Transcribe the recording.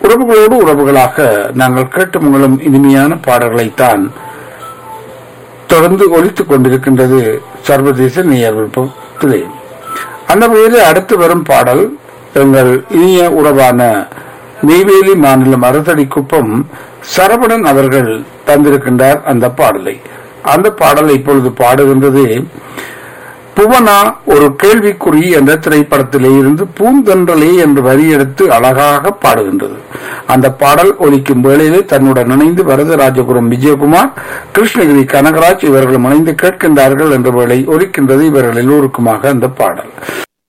உறவுகளோடு உறவுகளாக நாங்கள் கேட்டு மங்களும் இனிமையான பாடல்களைத்தான் தொடர்ந்து ஒலித்துக் கொண்டிருக்கின்றது சர்வதேச நேயர் விருப்பத்திலே அந்த வகையில் அடுத்து வரும் பாடல் எங்கள் இனிய உறவான நெய்வேலி மாநிலம் அரசடி குப்பம் சரவணன் அவர்கள் தந்திருக்கின்றார் அந்த பாடலை அந்த பாடலை இப்பொழுது பாடுகின்றது புவனா ஒரு கேள்விக்குறி என்ற திரைப்படத்திலே இருந்து பூந்தென்றலே என்று வரி எடுத்து அழகாக பாடுகின்றது அந்த பாடல் ஒலிக்கும் வேளையிலே தன்னுடன் இணைந்து வரதராஜபுரம் விஜயகுமார் கிருஷ்ணகிரி கனகராஜ் இவர்களும் இணைந்து கேட்கின்றார்கள் என்ற வேளை ஒலிக்கின்றது இவர்கள் எல்லோருக்குமாக அந்த பாடல்